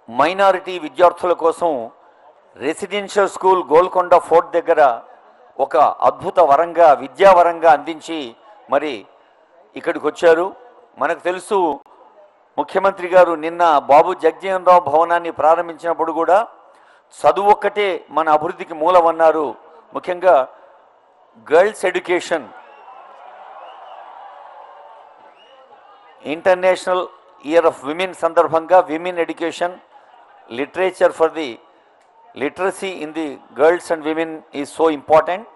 minority విద్యార్థుల కోసం residential school Golconda fort దగ్గర ఒక అద్భుత వరంగా విద్యావరంగా అందించి మరి ఇక్కడికి వచ్చారు మనకు తెలుసు ముఖ్యమంత్రి గారు నిన్న బాబు జగజీవన్ రావు భవనాన్ని ప్రారంభించినప్పుడు కూడా చదువు ఒక్కటే మన అభివృద్ధికి మూలమన్నారు ముఖ్యంగా girls education international year of women సందర్భంగా women education literature for the literacy in the girls and women is so important